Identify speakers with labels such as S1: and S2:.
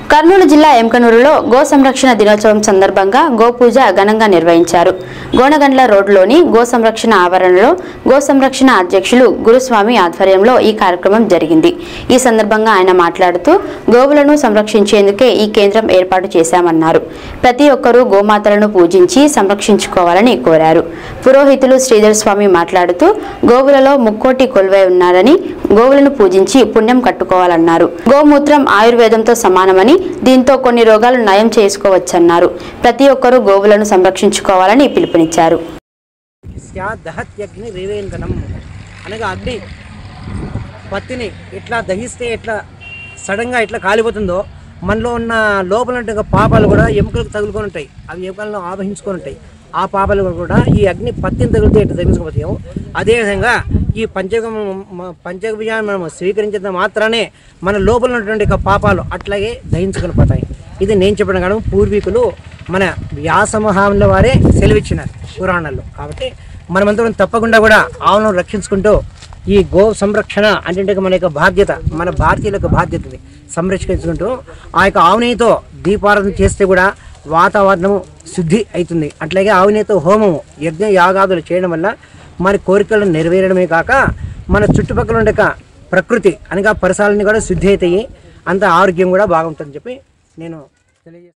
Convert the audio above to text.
S1: కర్నూలు జిల్లా ఎంకనూరులో గో సంరక్షణ దినోత్సవం సందర్భంగా గోపూజ ఘనంగా నిర్వహించారు గోనగండ్ల రోడ్లోని గో సంరక్షణ ఆవరణలో గో సంరక్షణ అధ్యక్షులు గురుస్వామి ఆధ్వర్యంలో ఈ కార్యక్రమం జరిగింది ఈ సందర్భంగా ఆయన మాట్లాడుతూ గోవులను సంరక్షించేందుకే ఈ కేంద్రం ఏర్పాటు చేశామన్నారు ప్రతి ఒక్కరూ గోమాతలను పూజించి సంరక్షించుకోవాలని కోరారు పురోహితులు శ్రీధర్ స్వామి మాట్లాడుతూ గోవులలో ముక్కోటి కొలువై ఉన్నారని గోవులను పూజించి పుణ్యం కట్టుకోవాలన్నారు గోమూత్రం ఆయుర్వేదంతో సమానమని దీంతో కొన్ని రోగాలు నయం చేసుకోవచ్చన్నారు ప్రతి ఒక్కరూ గోవులను సంరక్షించుకోవాలని పిలుపునిచ్చారు
S2: స్యాత్ దహత్యగ్ని రేవేంద్రనం అనగా అగ్ని పత్తిని ఎట్లా దహిస్తే ఎట్లా సడన్గా ఎట్లా కాలిపోతుందో మనలో ఉన్న లోపల ఉండే ఒక పాపాలు కూడా ఎముకలకు తగులుకొని ఉంటాయి అవి ఎముకలను ఆవహించుకొని ఉంటాయి ఆ పాపాలు కూడా ఈ అగ్ని పత్తిని తగిలితే ఎట్లా తగ్గించుకోపోతాయో అదేవిధంగా ఈ పంచగ పంచగవ్యాన్ని మనం స్వీకరించిన మాత్రానే మన లోపల ఉన్నటువంటి ఒక పాపాలు అట్లాగే దహించుకొని పోతాయి ఇది నేను చెప్పడం కాదు పూర్వీకులు మన వ్యాసమహాముల వారే సెలవిచ్చినారు పురాణాల్లో కాబట్టి మనమందరం తప్పకుండా కూడా ఆవులను రక్షించుకుంటూ ఈ గో సంరక్షణ అంటే మన యొక్క బాధ్యత మన భారతీయుల యొక్క బాధ్యత ఇది సంరక్షించుకుంటూ ఆ యొక్క ఆవునేతో దీపారాధన చేస్తే కూడా వాతావరణము శుద్ధి అవుతుంది అట్లాగే ఆవునేతో హోమము యజ్ఞ యాగాదులు చేయడం వల్ల మన కోరికలను నెరవేరడమే కాక మన చుట్టుపక్కల ఉండే ఒక ప్రకృతి అనగా పరిసరాలన్నీ కూడా శుద్ధి అవుతాయి అంత ఆరోగ్యం కూడా బాగుంటుందని చెప్పి నేను తెలియజేస్తాను